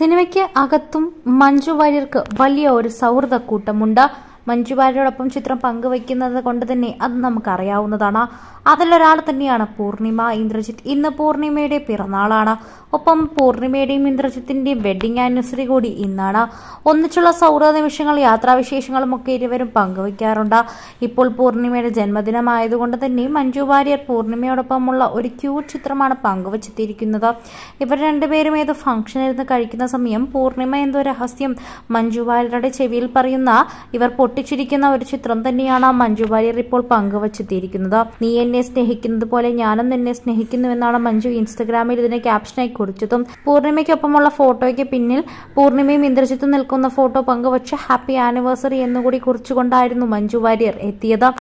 സിനിമയ്ക്ക് അകത്തും മഞ്ജു വാര്യർക്ക് വലിയ ഒരു സൗഹൃദ കൂട്ടമുണ്ട് മഞ്ജു വാര്യരോടൊപ്പം ചിത്രം പങ്കുവയ്ക്കുന്നത് കൊണ്ട് തന്നെ അത് നമുക്കറിയാവുന്നതാണ് അതിലൊരാൾ തന്നെയാണ് പൂർണിമ ഇന്ദ്രജിത്ത് ഇന്ന് പൂർണിമയുടെ പിറന്നാളാണ് ഒപ്പം പൂർണിമയുടെയും ഇന്ദ്രജിത്തിന്റെയും വെഡിങ് ആനിവേഴ്സറി കൂടി ഇന്നാണ് ഒന്നിച്ചുള്ള സൗഹൃദ നിമിഷങ്ങൾ യാത്രാവിശേഷങ്ങളും ഒക്കെ ഇരുവരും പങ്കുവയ്ക്കാറുണ്ട് ഇപ്പോൾ പൂർണിമയുടെ ജന്മദിനമായതുകൊണ്ട് തന്നെ മഞ്ജു വാര്യർ പൂർണിമയോടൊപ്പമുള്ള ഒരു ക്യൂട്ട് ചിത്രമാണ് പങ്കുവച്ചെത്തിയിരിക്കുന്നത് ഇവർ രണ്ടുപേരും ഏത് ഫംഗ്ഷനിരുന്ന് കഴിക്കുന്ന സമയം പൂർണിമ എന്തോ രഹസ്യം മഞ്ജു വാര്യരുടെ ചെവിയിൽ പറയുന്ന ഇവർ പൊട്ടിച്ചിരിക്കുന്ന ഒരു ചിത്രം തന്നെയാണ് മഞ്ജു വാര്യർ ഇപ്പോൾ പങ്കുവച്ചെത്തിയിരിക്കുന്നത് നീ എന്നെ സ്നേഹിക്കുന്നത് പോലെ ഞാനും നിന്നെ സ്നേഹിക്കുന്നുവെന്നാണ് മഞ്ജു ഇൻസ്റ്റഗ്രാമിൽ ഇതിനെ ക്യാപ്ഷനായി കുറിച്ചതും പൂർണിമയ്ക്കൊപ്പമുള്ള ഫോട്ടോയ്ക്ക് പിന്നിൽ പൂർണിമയും ഇന്ദ്രജിത്തും നിൽക്കുന്ന ഫോട്ടോ പങ്കുവച്ച് ഹാപ്പി ആനിവേഴ്സറി എന്നുകൂടി കുറിച്ചുകൊണ്ടായിരുന്നു മഞ്ജു വാര്യർ എത്തിയത്